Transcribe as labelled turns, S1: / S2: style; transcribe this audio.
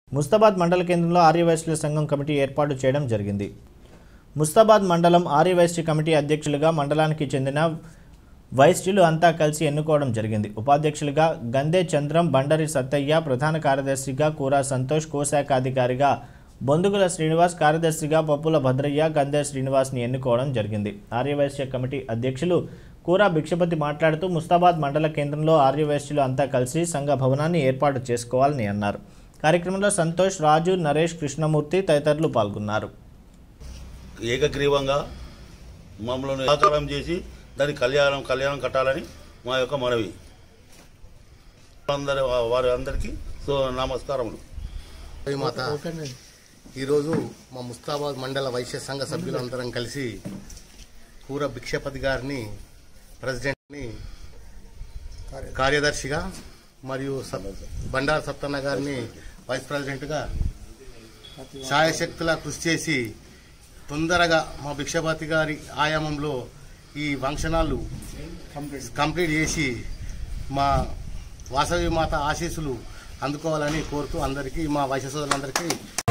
S1: ముస్తాబాద్ మండల కేంద్రంలో ఆర్యవైశ్యుల సంఘం కమిటీ ఏర్పాటు చేయడం జరిగింది ముస్తాబాద్ మండలం ఆర్యవైశ్య కమిటీ అధ్యక్షులుగా మండలానికి చెందిన వైశ్యులు అంతా కలిసి ఎన్నుకోవడం జరిగింది ఉపాధ్యక్షులుగా గందే చంద్రం బండరి సత్తయ్య ప్రధాన కార్యదర్శిగా కూరా సంతోష్ కోశాఖాధికారిగా బొందుగుల శ్రీనివాస్ కార్యదర్శిగా పప్పుల భద్రయ్య గందే శ్రీనివాస్ని ఎన్నుకోవడం జరిగింది ఆర్యవైశ్య కమిటీ అధ్యక్షులు కూరా భిక్షపతి మాట్లాడుతూ ముస్తాబాద్ మండల కేంద్రంలో ఆర్యవైశ్యులు అంతా కలిసి సంఘ భవనాన్ని ఏర్పాటు చేసుకోవాలని అన్నారు కార్యక్రమంలో సంతోష్ రాజు నరేష్ కృష్ణమూర్తి తదితరులు పాల్గొన్నారు
S2: ఏకగ్రీవంగా మమ్మల్ని సహకారం చేసి దాని కళ్యాణం కళ్యాణం కట్టాలని మా యొక్క మనవి అందరి వారి అందరికీ సో నమస్కారములు
S3: మాత ఈరోజు మా ముస్తాబాద్ మండల వైశ్య సంఘ సభ్యులందరం కలిసి కూర భిక్షపతి గారిని ప్రెసిడెంట్ని కార్యదర్శిగా మరియు సబ్- బండారు సత్తన్న గారిని వైస్ ప్రెసిడెంట్గా ఛాయశక్తులా కృషి చేసి తొందరగా మా భిక్షపతి గారి ఆయామంలో ఈ ఫంక్షనాలు కంప్లీట్ చేసి మా వాసవి మాత ఆశీస్సులు అందుకోవాలని కోరుతూ అందరికీ మా వైశ్య సోదరులందరికీ